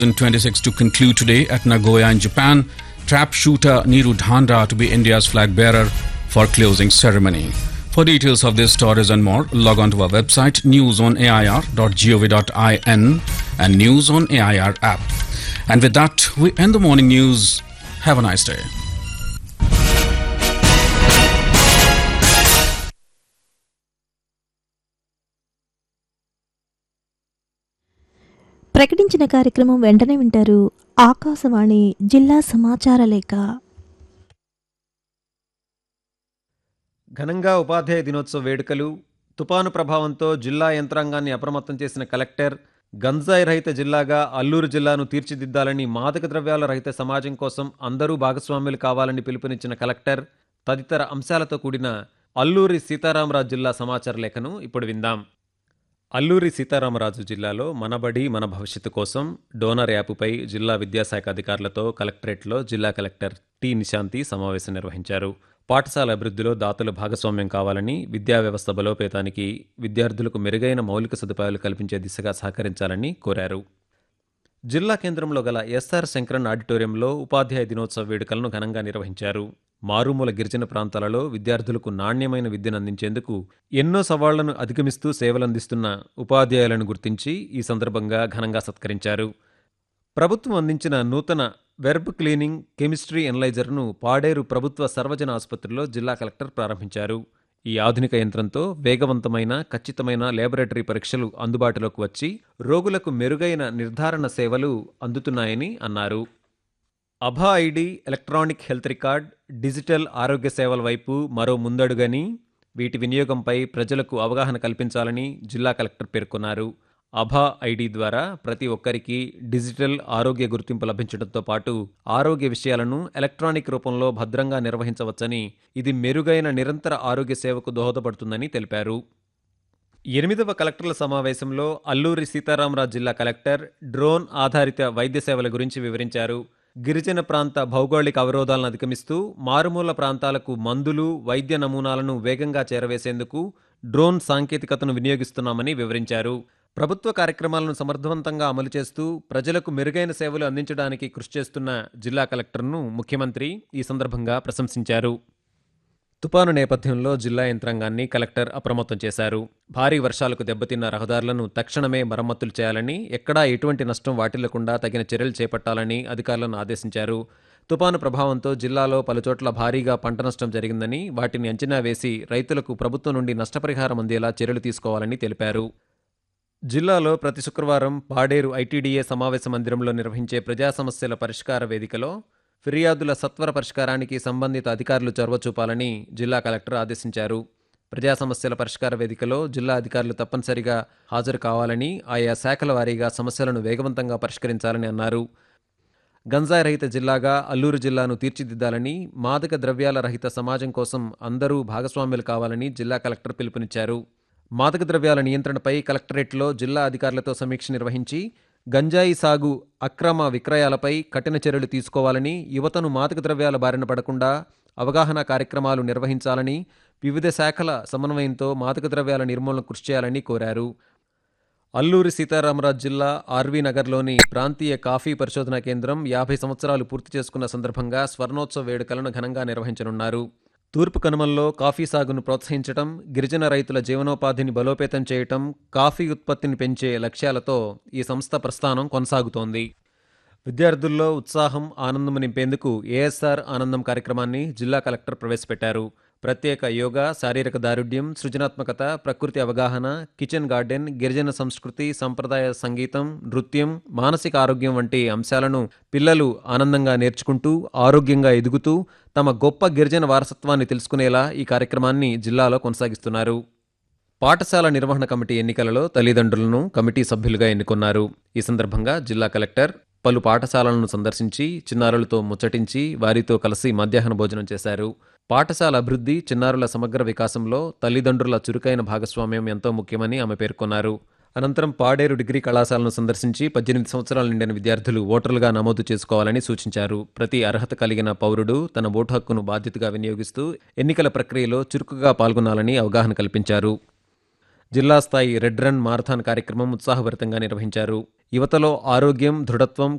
2026 to conclude today at Nagoya in Japan. Trap shooter Niru Dhandra to be India's flag bearer for closing ceremony. For details of this stories and more, log on to our website newsonair.gov.in and News on AIR app. And with that, we end the morning news. Have a nice day. ప్రకటించిన కార్యక్రమం వెంటనే వింటారు ఆకాశవాణి జిల్లా సమాచార లేఖ ఘనంగా ఉపాధ్యాయ దినోత్సవ వేడుకలు తుపాను ప్రభావంతో జిల్లా యంత్రాంగాన్ని అప్రమత్తం చేసిన కలెక్టర్ గంజాయి రహిత జిల్లాగా అల్లూరు జిల్లాను తీర్చిదిద్దాలని మాదక ద్రవ్యాల రహిత సమాజం కోసం అందరూ భాగస్వాములు కావాలని పిలుపునిచ్చిన కలెక్టర్ తదితర అంశాలతో కూడిన అల్లూరి సీతారామరాజు జిల్లా సమాచార లేఖను ఇప్పుడు విందాం అల్లూరి సీతారామరాజు జిల్లాలో మనబడి మన భవిష్యత్తు కోసం డోనర్ యాపుపై జిల్లా విద్యాశాఖ అధికారులతో కలెక్టరేట్లో జిల్లా కలెక్టర్ టి నిశాంతి సమావేశం నిర్వహించారు పాఠశాల అభివృద్ధిలో దాతలు భాగస్వామ్యం కావాలని విద్యా వ్యవస్థ బలోపేతానికి విద్యార్థులకు మెరుగైన మౌలిక సదుపాయాలు కల్పించే దిశగా సహకరించాలని కోరారు జిల్లా కేంద్రంలో గల ఎస్ఆర్ శంకరన్ ఆడిటోరియంలో ఉపాధ్యాయ దినోత్సవ వేడుకలను ఘనంగా నిర్వహించారు మారుమూల గిరిజన ప్రాంతాలలో విద్యార్థులకు నాణ్యమైన విద్యను అందించేందుకు ఎన్నో సవాళ్లను అధిగమిస్తూ సేవలందిస్తున్న ఉపాధ్యాయులను గుర్తించి ఈ సందర్భంగా ఘనంగా సత్కరించారు ప్రభుత్వం అందించిన నూతన వెర్బ్ క్లీనింగ్ కెమిస్ట్రీ ఎనలైజర్ను పాడేరు ప్రభుత్వ సర్వజన ఆసుపత్రిలో జిల్లా కలెక్టర్ ప్రారంభించారు ఈ ఆధునిక యంత్రంతో వేగవంతమైన ఖచ్చితమైన లేబొరేటరీ పరీక్షలు అందుబాటులోకి వచ్చి రోగులకు మెరుగైన నిర్ధారణ సేవలు అందుతున్నాయని అన్నారు అభా ID electronic health record digital ఆరోగ్య సేవల వైపు మరో ముందడుగని వీటి వినియోగంపై ప్రజలకు అవగాహన కల్పించాలని జిల్లా కలెక్టర్ పేర్కొన్నారు అభా ఐడి ద్వారా ప్రతి ఒక్కరికి డిజిటల్ ఆరోగ్య గుర్తింపు లభించడంతో పాటు ఆరోగ్య విషయాలను ఎలక్ట్రానిక్ రూపంలో భద్రంగా నిర్వహించవచ్చని ఇది మెరుగైన నిరంతర ఆరోగ్య సేవకు దోహదపడుతుందని తెలిపారు ఎనిమిదవ కలెక్టర్ల సమావేశంలో అల్లూరి సీతారామరాజు జిల్లా కలెక్టర్ డ్రోన్ ఆధారిత వైద్య సేవల గురించి వివరించారు గిరిజన ప్రాంత భౌగోళిక అవరోధాలను అధిగమిస్తూ మారుమూల ప్రాంతాలకు మందులు వైద్య నమూనాలను వేగంగా చేరవేసేందుకు డ్రోన్ సాంకేతికతను వినియోగిస్తున్నామని వివరించారు ప్రభుత్వ కార్యక్రమాలను సమర్థవంతంగా అమలు చేస్తూ ప్రజలకు మెరుగైన సేవలు అందించడానికి కృషి చేస్తున్న జిల్లా కలెక్టర్ను ముఖ్యమంత్రి ఈ సందర్భంగా ప్రశంసించారు తుపాను నేపథ్యంలో జిల్లా యంత్రాంగాన్ని కలెక్టర్ అప్రమత్తం చేశారు భారీ వర్షాలకు దెబ్బతిన్న రహదారులను తక్షణమే మరమ్మతులు చేయాలని ఎక్కడా ఎటువంటి నష్టం వాటిల్లకుండా తగిన చర్యలు చేపట్టాలని అధికారులను ఆదేశించారు తుపాను ప్రభావంతో జిల్లాలో పలుచోట్ల భారీగా పంట నష్టం జరిగిందని వాటిని అంచనా వేసి రైతులకు ప్రభుత్వం నుండి నష్టపరిహారం అందేలా చర్యలు తీసుకోవాలని తెలిపారు జిల్లాలో ప్రతి శుక్రవారం పాడేరు ఐటీడీఏ సమావేశ మందిరంలో నిర్వహించే ప్రజా సమస్యల పరిష్కార వేదికలో ఫిర్యాదుల సత్వర పరిష్కారానికి సంబంధిత అధికారులు చొరవ చూపాలని జిల్లా కలెక్టర్ ఆదేశించారు ప్రజా సమస్యల పరిష్కార వేదికలో జిల్లా అధికారులు తప్పనిసరిగా హాజరు కావాలని ఆయా శాఖల వారీగా సమస్యలను వేగవంతంగా పరిష్కరించాలని అన్నారు గంజాయి రహిత జిల్లాగా అల్లూరు జిల్లాను తీర్చిదిద్దాలని మాదక ద్రవ్యాల రహిత సమాజం కోసం అందరూ భాగస్వాములు కావాలని జిల్లా కలెక్టర్ పిలుపునిచ్చారు మాదక ద్రవ్యాల నియంత్రణపై కలెక్టరేట్లో జిల్లా అధికారులతో సమీక్ష నిర్వహించి గంజాయి సాగు అక్రమ విక్రయాలపై కఠిన చర్యలు తీసుకోవాలని యువతను మాదక ద్రవ్యాల బారిన పడకుండా అవగాహన కార్యక్రమాలు నిర్వహించాలని వివిధ శాఖల సమన్వయంతో మాదక ద్రవ్యాల నిర్మూలన కృషి చేయాలని కోరారు అల్లూరి సీతారామరాజు జిల్లా ఆర్వీ నగర్లోని ప్రాంతీయ కాఫీ పరిశోధనా కేంద్రం యాభై సంవత్సరాలు పూర్తి చేసుకున్న సందర్భంగా స్వర్ణోత్సవ వేడుకలను ఘనంగా నిర్వహించనున్నారు తూర్పు కనుమల్లో కాఫీ సాగును ప్రోత్సహించడం గిరిజన రైతుల జీవనోపాధిని బలోపేతం చేయటం కాఫీ ఉత్పత్తిని పెంచే లక్ష్యాలతో ఈ సంస్థ ప్రస్థానం కొనసాగుతోంది విద్యార్థుల్లో ఉత్సాహం ఆనందం నింపేందుకు ఏఎస్ఆర్ ఆనందం కార్యక్రమాన్ని జిల్లా కలెక్టర్ ప్రవేశపెట్టారు ప్రత్యేక యోగా శారీరక దారుఢ్యం సృజనాత్మకత ప్రకృతి అవగాహన కిచెన్ గార్డెన్ గిరిజన సంస్కృతి సంప్రదాయ సంగీతం నృత్యం మానసిక ఆరోగ్యం వంటి అంశాలను పిల్లలు ఆనందంగా నేర్చుకుంటూ ఆరోగ్యంగా ఎదుగుతూ తమ గొప్ప గిరిజన వారసత్వాన్ని తెలుసుకునేలా ఈ కార్యక్రమాన్ని జిల్లాలో కొనసాగిస్తున్నారు పాఠశాల నిర్వహణ కమిటీ ఎన్నికలలో తల్లిదండ్రులను కమిటీ సభ్యులుగా ఎన్నుకున్నారు ఈ సందర్భంగా జిల్లా కలెక్టర్ పలు పాఠశాలలను సందర్శించి చిన్నారులతో ముచ్చటించి వారితో కలిసి మధ్యాహ్న భోజనం చేశారు పాఠశాల అభివృద్ధి చిన్నారుల సమగ్ర వికాసంలో తల్లిదండ్రుల చురుకైన భాగస్వామ్యం ఎంతో ముఖ్యమని ఆమె పేర్కొన్నారు అనంతరం పాడేరు డిగ్రీ కళాశాలను సందర్శించి పద్దెనిమిది సంవత్సరాలు నిండిన విద్యార్థులు ఓటర్లుగా నమోదు చేసుకోవాలని సూచించారు ప్రతి అర్హత కలిగిన పౌరుడు తన ఓటు హక్కును బాధ్యతగా వినియోగిస్తూ ఎన్నికల ప్రక్రియలో చురుకుగా పాల్గొనాలని అవగాహన కల్పించారు జిల్లా స్థాయి రెడ్ రన్ మారథాన్ కార్యక్రమం ఉత్సాహభరితంగా నిర్వహించారు యువతలో ఆరోగ్యం దృఢత్వం